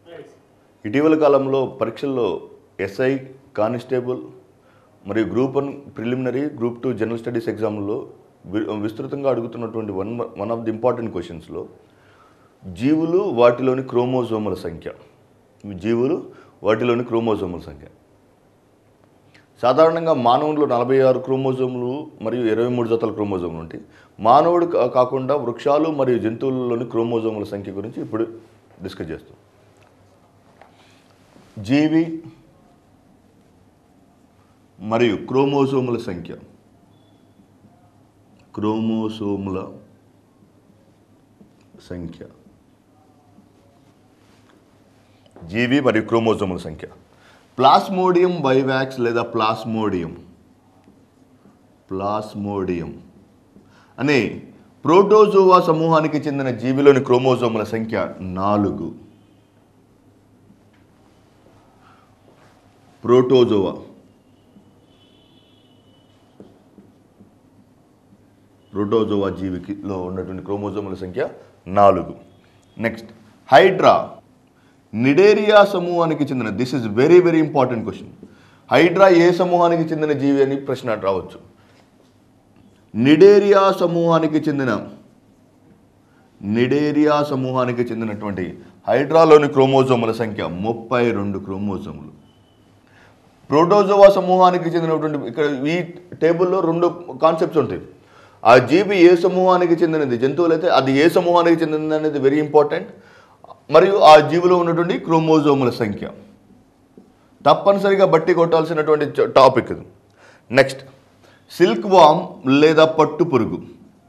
ఇటీవల కాలంలో పరీక్షల్లో ఎస్ఐ కానిస్టేబుల్ మరియు group one preliminary group two general studies ఎగ్జామ్లో వి- విస్తృతంగా అడుగుతున్నటువంటి one one of the important క్వశ్చన్స్లో జీవులు వాటిలోని క్రోమోజోముల సంఖ్య జీవులు వాటిలోని క్రోమోజోముల సంఖ్య సాధారణంగా మానవుల్లో నలభై ఆరు క్రోమోజోములు మరియు ఇరవై మూడు జతల క్రోమోజోములు ఉంటాయి మానవుడు కా- కాకుండా వృక్షాలు మరియు జంతువులలోని క్రోమోజోముల సంఖ్య గురించి ఇప్పుడు డిస్కస్ చేస్తాం జీవి మరియు క్రోమోజోముల సంఖ్య క్రోమోసోముల సంఖ్య జీవి మరియు క్రోమోజోముల సంఖ్య ప్లాస్మోడియం వైవాక్స్ లేదా ప్లాస్మోడియం ప్లాస్మోడియం అనే ప్రోటోజోవా సమూహానికి చెందిన జీవిలోని క్రోమోజోముల సంఖ్య నాలుగు ప్రోటోజోవా ప్రోటోజోవా జీవికిలో ఉన్నటువంటి క్రోమోజోముల సంఖ్య నాలుగు నెక్స్ట్ హైడ్రా నిడేరియా సమూహానికి చెందిన this is very very important question hydra ఏ సమూహానికి చెందిన జీవి అని ప్రశ్న రావచ్చు నిడేరియా సమూహానికి చెందిన నిడేరియా సమూహానికి చెందినటువంటి హైడ్రాలోని క్రోమోజోముల సంఖ్య ముప్పై రెండు క్రోమోజోములు ప్రోటోజోవా సమూహానికి చెందినటువంటి ఇక్కడ ఈ టేబుల్లో రెండు కాన్సెప్ట్స్ ఉంటాయి ఆ జీవి ఏ సమూహానికి చెందినది జంతువులైతే అది ఏ సమూహానికి చెందినది అనేది వెరీ ఇంపార్టెంట్ మరియు ఆ జీవిలో ఉన్నటువంటి క్రోమోజోముల సంఖ్య తప్పనిసరిగా బట్టి కొట్టాల్సినటువంటి చ- టాపిక్ ఇది నెక్స్ట్ సిల్క్ వామ్ లేదా పట్టు పురుగు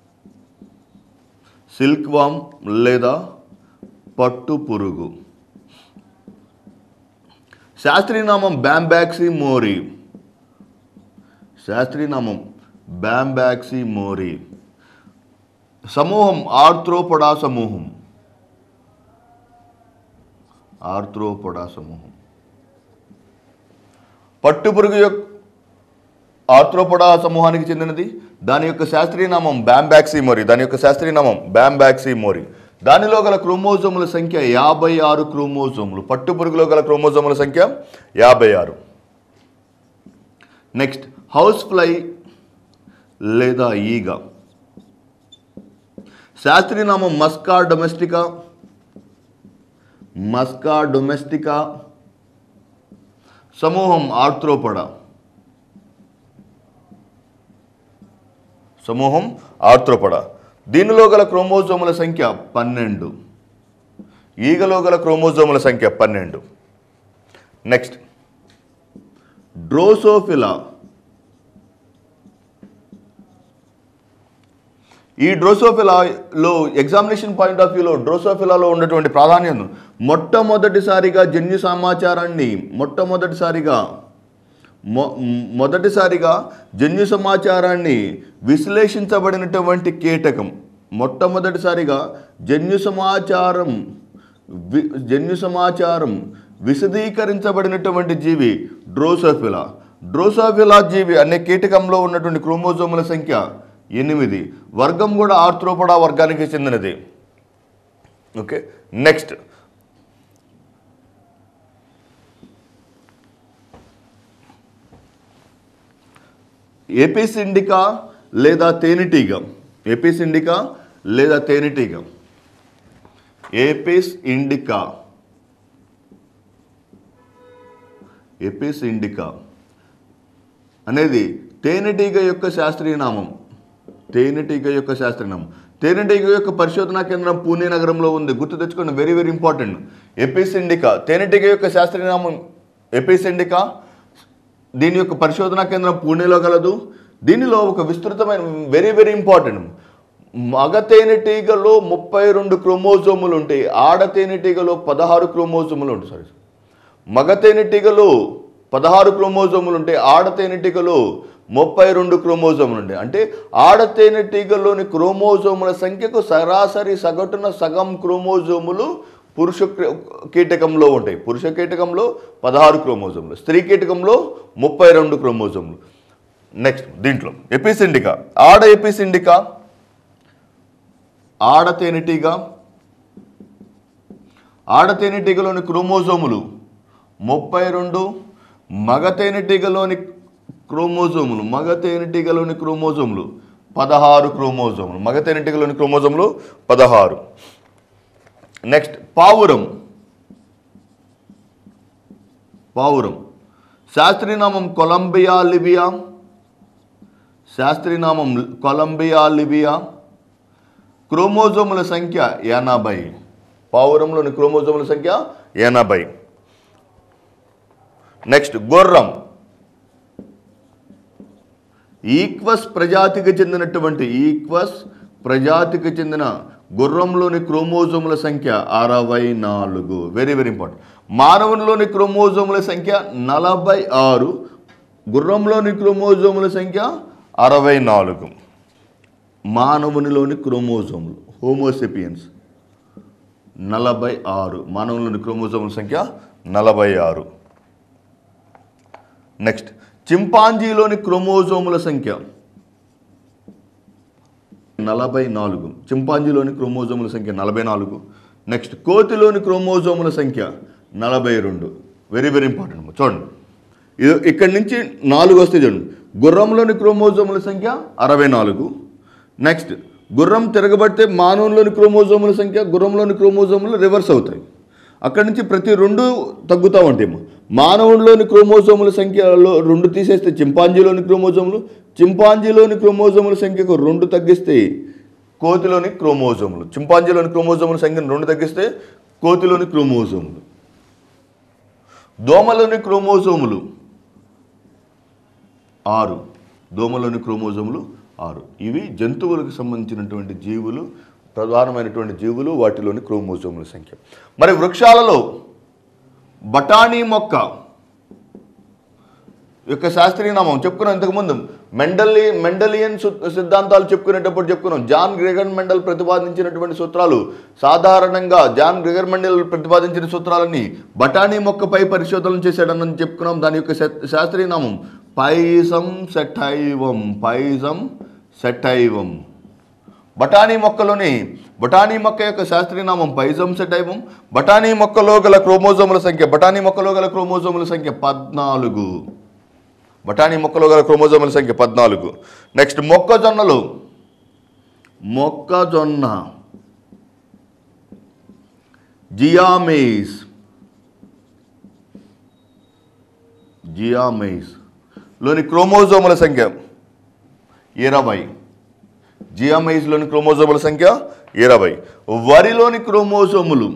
సిల్క్ వామ్ లేదా పట్టు పురుగు శాస్త్రీయనామం బ్యాంబాక్సీ మోరీ శాస్త్రీయనామం బ్యాంబాక్సీ మోరీ సమూహం ఆర్థ్రోపొడా సమూహం ఆర్థ్రోపొడా సమూహం పట్టుపురుగు యొక్క ఆర్థ్రోపొడా సమూహానికి చెందినది దాని యొక్క శాస్త్రీయ నామం బ్యాంబాక్సీ మోరీ దాని యొక్క శాస్త్రీయ నామం బ్యాంబాక్సీ మోరీ దానిలో గల క్రోమోజోముల సంఖ్య యాభై ఆరు క్రోమోజోములు పట్టుపురుగులో గల క్రోమోజోముల సంఖ్య యాభై ఆరు నెక్స్ట్ హౌస్ ఫ్లై లేదా ఈగ శాస్త్రీయ నామం మస్కా డొమెస్టికా మస్కా డొమెస్టికా సమూహం ఆర్థ్రోపడా సమూహం ఆర్థ్రోపడా దీనిలో గల క్రోమోజోముల సంఖ్య పన్నెండు ఈగలో గల క్రోమోజోముల సంఖ్య పన్నెండు నెక్స్ట్ డ్రోసోఫిలా ఈ డ్రోసోఫిలాలో ఎగ్జామినేషన్ పాయింట్ ఆఫ్ వ్యూలో డ్రోసోఫిలాలో ఉన్నటువంటి ప్రాధాన్యత మొట్టమొదటిసారిగా జన్యు సమాచారాన్ని మొట్టమొదటిసారిగా మొ మొదటిసారిగా జన్యు సమాచారాన్ని విశ్లేషించబడినటువంటి కీటకం మొట్టమొదటిసారిగా జన్యు సమాచారం వి జన్యు సమాచారం విశదీకరించబడినటువంటి జీవి డ్రోసోఫిలా డ్రోసోఫిలా జీవి అనే కీటకంలో ఉన్నటువంటి క్రోమోజోముల సంఖ్య ఎనిమిది వర్గం కూడా ఆర్థ్రోపడా వర్గానికి చెందినది ఓకే నెక్స్ట్ ఏపీస్ ఇండికా లేదా తేనెటీగ ఏపీస్ ఇండికా లేదా తేనెటీగ ఏపీస్ ఇండికా ఎపిస్ ఇండికా అనేది తేనెటీగ యొక్క శాస్త్రీయ నామం తేనెటీగ యొక్క శాస్త్రీయ నామం తేనెటీగ యొక్క పరిశోధనా కేంద్రం పూణే నగరంలో ఉంది గుర్తు తెచ్చుకోండి very very important apis indica తేనెటీగ యొక్క శాస్త్రీయ నామం ఎపిస్ ఇండికా దీని యొక్క పరిశోధనా కేంద్రం పూణేలో కలదు దీనిలో ఒక విస్తృతమైన వెరీ వెరీ ఇంపార్టెంట్ మగ తేనెటీగలో ముప్పై రెండు క్రోమోజోములు ఉంటాయి ఆడ తేనెటీగలో పదహారు క్రోమోజోములు ఉంటాయి సారీ మగ తేనెటీగలో పదహారు క్రోమోజోములు ఉంటాయి ఆడ తేనెటీగలో ముప్పై రెండు క్రోమోజోములు ఉంటాయి అంటే ఆడ తేనెటీగలోని క్రోమోజోముల సంఖ్యకు సరాసరి సగటున సగం క్రోమోజోములు పురుష క్ర- కీటకంలో ఉంటాయి పురుష కీటకంలో పదహారు క్రోమోజోములు స్త్రీ కీటకంలో ముప్పై రెండు క్రోమోజోములు నెక్స్ట్ దీంట్లో ఎపిసిండికా ఆడ ఎపిసిండికా ఆడ తేనెటీగ ఆడ తేనెటీగలోని క్రోమోజోములు ముప్పై రెండు మగ తేనెటీగలోని క్రోమోజోములు మగ తేనెటీగలోని క్రోమోజోములు పదహారు క్రోమోజోములు మగ తేనెటీగలోని క్రోమోజోములు పదహారు నెక్స్ట్ పావురం పావురం శాస్త్రీనామం కొలంబియా లిబియా శాస్త్రీనామం కొలంబియా లిబియా క్రోమోజోముల సంఖ్య ఎనభై పావురంలోని క్రోమోజోముల సంఖ్య ఎనభై నెక్స్ట్ గుర్రం ఈక్వస్ ప్రజాతికి చెందినటువంటి ఈక్వస్ ప్రజాతికి చెందిన గుర్రంలోని క్రోమోజోముల సంఖ్య అరవై నాలుగు వెరీ వెరీ ఇంపార్టెంట్ మానవునిలోని క్రోమోజోముల సంఖ్య నలభై ఆరు గుర్రంలోని క్రోమోజోముల సంఖ్య అరవై నాలుగు మానవునిలోని క్రోమోజోములు హోమోసెపియన్స్ నలభై ఆరు మానవునిలోని క్రోమోజోముల సంఖ్య నలభై ఆరు నెక్స్ట్ చింపాంజీలోని క్రోమోజోముల సంఖ్య నలభై నాలుగు చింపాంజీలోని క్రోమోజోముల సంఖ్య నలభై నాలుగు నెక్స్ట్ కోతిలోని క్రోమోజోముల సంఖ్య నలభై రెండు వెరీ వెరీ ఇంపార్టెంట్ చూడండి ఇది ఇక్కడి నుంచి నాలుగు వస్తే చూడండి గుర్రంలోని క్రోమోజోముల సంఖ్య అరవై నాలుగు నెక్స్ట్ గుర్రం తిరగబడితే మానవులోని క్రోమోజోముల సంఖ్య గుర్రంలోని క్రోమోజోములు రివర్స్ అవుతాయి అక్కడి నుంచి ప్రతి రెండు తగ్గుతూ ఉంటాయి మానవుడిలోని క్రోమోజోముల సంఖ్యలో రెండు తీసేస్తే చింపాంజీలోని క్రోమోజోములు చింపాంజీలోని క్రోమోజోముల సంఖ్యకు రెండు తగ్గిస్తే కోతిలోని క్రోమోజోములు చింపాంజీలోని క్రోమోజోముల సంఖ్యను రెండు తగ్గిస్తే కోతిలోని క్రోమోజోములు దోమలోని క్రోమోజోములు ఆరు దోమలోని క్రోమోజోములు ఆరు ఇవి జంతువులకు సంబంధించినటువంటి జీవులు ప్రధానమైనటువంటి జీవులు వాటిలోని క్రోమోజోముల సంఖ్య మరి వృక్షాలలో బఠానీ మొక్క యొక్క శాస్త్రీయ నామం చెప్పుకున్నాం ఇంతకుముందు మెండలి మెండలియన్ సు- సిద్ధాంతాలు చెప్పుకునేటప్పుడు చెప్పుకున్నాం జాన్ గ్రెగర్ మెండల్ ప్రతిపాదించినటువంటి సూత్రాలు సాధారణంగా జాన్ గ్రెగర్ మెండల్ ప్రతిపాదించిన సూత్రాలని బఠానీ మొక్కపై పరిశోధనలు చేశాడని చెప్పుకున్నాం దాని యొక్క శా- శాస్త్రీయ నామం పైసం సెటైవం పైసం సెటైవం బఠానీ మొక్కలోని బఠానీ మొక్క యొక్క శాస్త్రీయ నామం పైజం సెటైవం బఠానీ మొక్కలో గల క్రోమోజోముల సంఖ్య బఠానీ మొక్కలో గల క్రోమోజోముల సంఖ్య పద్నాలుగు బఠానీ మొక్కలో గల క్రోమోజోముల సంఖ్య పద్నాలుగు నెక్స్ట్ మొక్కజొన్నలు మొక్కజొన్న జియామేస్ జియామేస్ లోని క్రోమోజోముల సంఖ్య ఇరవై జియామైజ్లోని క్రోమోజోముల సంఖ్య ఇరవై వరిలోని క్రోమోజోములు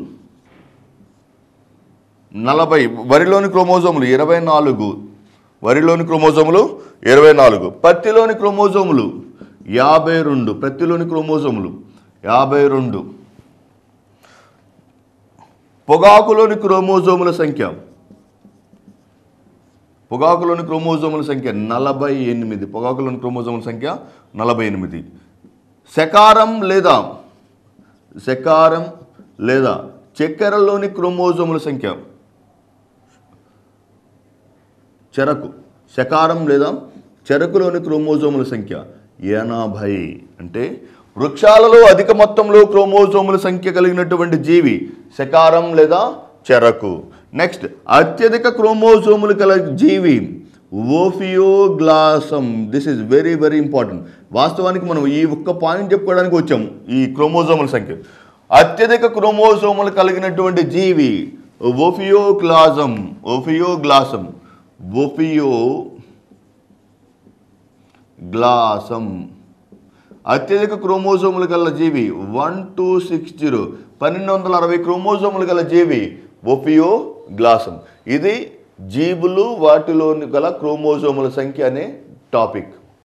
నలభై వరిలోని క్రోమోజోములు ఇరవై నాలుగు వరిలోని క్రోమోజోములు ఇరవై నాలుగు పత్తిలోని క్రోమోజోములు యాభై రెండు పత్తిలోని క్రోమోజోములు యాభై రెండు పొగాకులోని క్రోమోజోముల సంఖ్య పొగాకులోని క్రోమోజోముల సంఖ్య నలభై ఎనిమిది పొగాకులోని క్రోమోజోముల సంఖ్య నలభై ఎనిమిది శకారం లేదా శకారం లేదా చక్కెరలోని క్రోమోజోముల సంఖ్య చెరకు శకారం లేదా చెరకులోని క్రోమోజోముల సంఖ్య ఎనభై అంటే వృక్షాలలో అధిక మొత్తంలో క్రోమోజోముల సంఖ్య కలిగినటువంటి జీవి శకారం లేదా చెరకు నెక్స్ట్ అత్యధిక క్రోమోజోములు కల జీవి ophioglossum this is very very important వాస్తవానికి మనం ఈ ఒక్క పాయింట్ చెప్పుకోవడానికి వచ్చాము ఈ క్రోమోజోముల సంఖ్య అత్యధిక క్రోమోజోములు కలిగినటువంటి జీవి ఓఫియోగ్లాసం ఓఫియోగ్లాసం ఓఫియో గ్లాసం అత్యధిక క్రోమోజోములు గల జీవి వన్ టూ సిక్స్ జీరో పన్నెండు వందల అరవై క్రోమోజోములు గల జీవి ఒఫియో గ్లాసం ఇది జీవులు వాటిలోని గల క్రోమోజోముల సంఖ్య అనే టాపిక్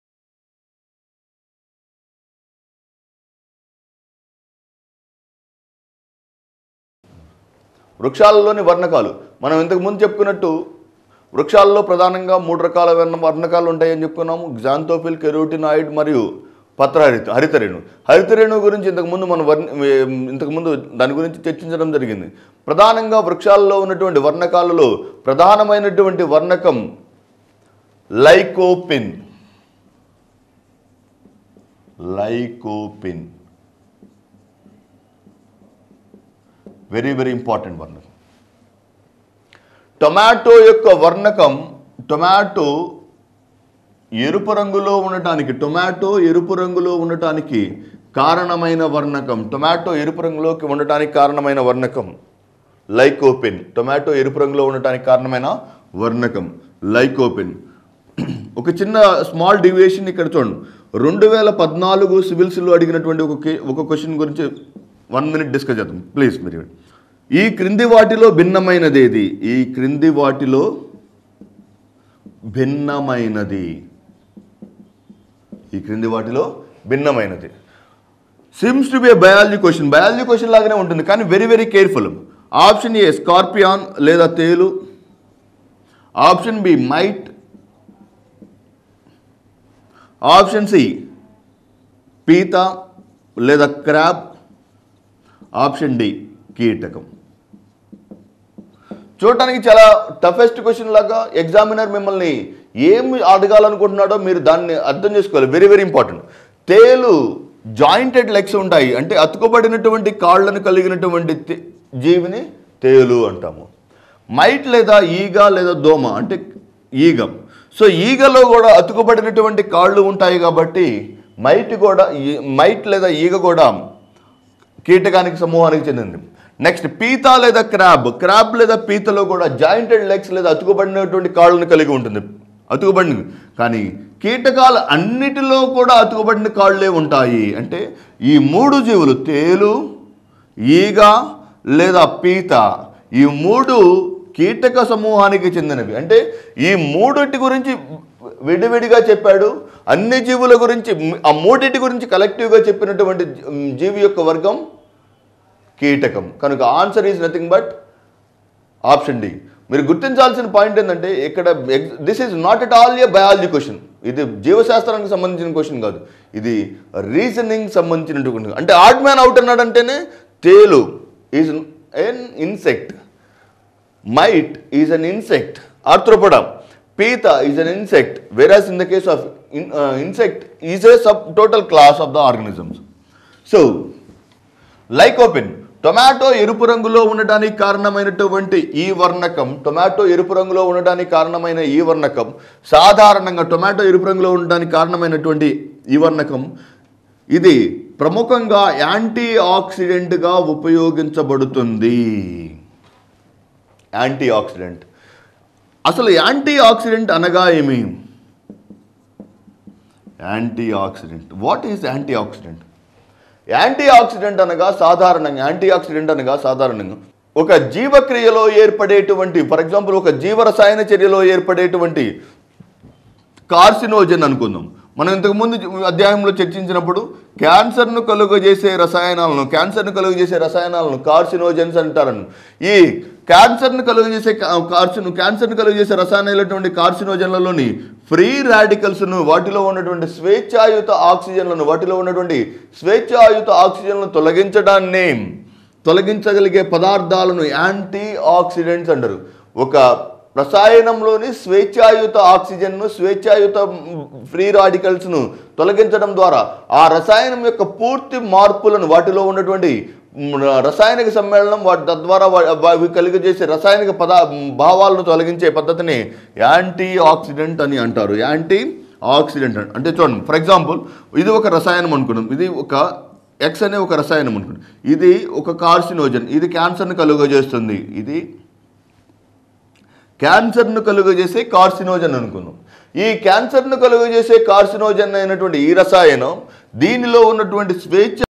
వృక్షాలలోని వర్ణకాలు మనం ఇంతకు ముందు చెప్పుకున్నట్టు వృక్షాలలో ప్రధానంగా మూడు రకాల వర్ణ వర్ణకాలు ఉంటాయని చెప్పుకున్నాము గ్జాంతోఫిల్ కెరోటినాయిడ్ మరియు పత్రహరిత హరితరేణు హరితరేణు గురించి ఇంతకుముందు మనం వర్ణ ఇంతకుముందు దాని గురించి చర్చించడం జరిగింది ప్రధానంగా వృక్షాలలో ఉన్నటువంటి వర్ణకాలలో ప్రధానమైనటువంటి వర్ణకం lycopene lycopene very very important వర్ణకం టొమాటో యొక్క వర్ణకం టొమాటో ఎరుపు రంగులో ఉండటానికి టొమాటో ఎరుపు రంగులో ఉండటానికి కారణమైన వర్ణకం టొమాటో ఎరుపు రంగులోకి ఉండటానికి కారణమైన వర్ణకం లైకోపెన్ టొమాటో ఎరుపు రంగులో ఉండటానికి కారణమైన వర్ణకం లైకోపెన్ ఒక చిన్న స్మాల్ డివియేషన్ ఇక్కడ చూడండి రెండు వేల పద్నాలుగు సివిల్స్లో అడిగినటువంటి ఒక కే- ఒక క్వశ్చన్ గురించి వన్ మినిట్ డిస్కస్ చేద్దాం ప్లీజ్ మీరు ఈ క్రింది వాటిలో భిన్నమైనది ఏది ఈ క్రింది వాటిలో భిన్నమైనది ఈ క్రింది వాటిలో భిన్నమైనది seems to be a biology question biology question లాగానే ఉంటుంది కానీ very very careful option A scorpion లేదా తేలు option B mite option C పీత లేదా క్రాబ్ ఆప్షన్ డి కీటకం చూడటానికి చాలా టఫెస్ట్ క్వశ్చన్ లాగా ఎగ్జామినర్ మిమ్మల్ని ఏం అడగాలనుకుంటున్నాడో మీరు దాన్ని అర్థం చేసుకోవాలి వెరీ వెరీ ఇంపార్టెంట్ తేలు జాయింటెడ్ లెగ్స్ ఉంటాయి అంటే అతుకుబడినటువంటి కాళ్ళను కలిగినటువంటి తే- జీవిని తేలు అంటాము మైట్ లేదా ఈగ లేదా దోమ అంటే ఈగ సో ఈగలో కూడా అతుకుబడినటువంటి కాళ్ళు ఉంటాయి కాబట్టి మైట్ కూడా ఈ- మైట్ లేదా ఈగ కూడా కీటకానికి సమూహానికి చెందింది నెక్స్ట్ పీత లేదా క్రాబ్ క్రాబ్ లేదా పీతలో కూడా జాయింటెడ్ లెగ్స్ లేదా అతుకుబడినటువంటి కాళ్ళను కలిగి ఉంటుంది అతుకుబడినవి కానీ కీటకాలు అన్నిటిలో కూడా అతుకుబడిన కాళ్ళే ఉంటాయి అంటే ఈ మూడు జీవులు తేలు ఈగ లేదా పీత ఈ మూడు కీటక సమూహానికి చెందినవి అంటే ఈ మూడిటి గురించి విడివిడిగా చెప్పాడు అన్ని జీవుల గురించి ఆ మూడిటి గురించి కలెక్టివ్గా చెప్పినటువంటి జీవి యొక్క వర్గం కీటకం కనుక answer is nothing but option D మీరు గుర్తించాల్సిన పాయింట్ ఏంటంటే ఇక్కడ this is not at all a biology question ఇది జీవశాస్త్రానికి సంబంధించిన క్వశ్చన్ కాదు ఇది రీజనింగ్ సంబంధించినటువంటి అంటే ఆడ్ మ్యాన్ అవుట్ అన్నాడంటేనే తేలు is an insect mite is an insect arthropoda పీత is an insect whereas in the case of insect is a sub total class of the organisms so lycopene tomato ఎరుపు రంగులో ఉండటానికి కారణమైనటువంటి ఈ వర్ణకం tomato ఎరుపు రంగులో ఉండటానికి కారణమైన ఈ వర్ణకం సాధారణంగా టొమాటో ఎరుపు రంగులో ఉండటానికి కారణమైనటువంటి ఈ వర్ణకం ఇది ప్రముఖంగా యాంటీ ఆక్సిడెంట్గా ఉపయోగించబడుతుంది యాంటీ ఆక్సిడెంట్ అసలు యాంటీ ఆక్సిడెంట్ అనగా ఏమి antioxidant what is antioxidant antioxidant అనగా సాధారణంగా యాంటీ ఆక్సిడెంట్ అనగా సాధారణంగా ఒక జీవక్రియలో ఏర్పడేటువంటి ఫర్ ఎగ్జాంపుల్ ఒక జీవరసాయన చర్యలో ఏర్పడేటువంటి కార్సినోజన్ అనుకుందాం మనం ఇంతకుముందు అధ్యాయంలో చర్చించినప్పుడు క్యాన్సర్ను కలుగజేసే రసాయనాలను క్యాన్సర్ను కలుగజేసే రసాయనాలను కార్సినోజన్స్ అంటారను ఈ క్యాన్సర్ను కలుగజేసే కార్సిన్ క్యాన్సర్ను కలుగజేసే రసాయనాలైనటువంటి కార్సినోజన్లలోని ఫ్రీ రాడికల్స్ను వాటిలో ఉన్నటువంటి స్వేచ్ఛాయుత ఆక్సిజన్లను వాటిలో ఉన్నటువంటి స్వేచ్ఛాయుత ఆక్సిజన్లను తొలగించడాన్ని తొలగించగలిగే పదార్థాలను యాంటీ ఆక్సిడెంట్స్ అంటారు ఒక రసాయనంలోని స్వేచ్ఛాయుత ఆక్సిజన్ను స్వేచ్ఛాయుత ఫ్రీ రాడికల్స్ను తొలగించడం ద్వారా ఆ రసాయనం యొక్క పూర్తి మార్పులను వాటిలో ఉన్నటువంటి మ్, రసాయనిక సమ్మేళనం వాటి తద్వారా వా- వా- అవి కలిగజేసే రసాయనిక పదా భావాలను తొలగించే పద్ధతిని యాంటీ ఆక్సిడెంట్ అని అంటారు యాంటీ ఆక్సిడెంట్ అంట- అంటే చూడండి ఫర్ ఎగ్జాంపుల్ ఇది ఒక రసాయనం అనుకున్నాం ఇది ఒక ఎక్స్ అనే ఒక రసాయనం అనుకున్నాం ఇది ఒక కార్సినోజన్ ఇది క్యాన్సర్ను కలుగజేస్తుంది ఇది క్యాన్సర్ను కలుగజేసే కార్సినోజన్ అనుకున్నాం ఈ క్యాన్సర్ను కలుగజేసే కార్సినోజన్ అయినటువంటి ఈ రసాయనం దీనిలో ఉన్నటువంటి స్వేచ్ఛ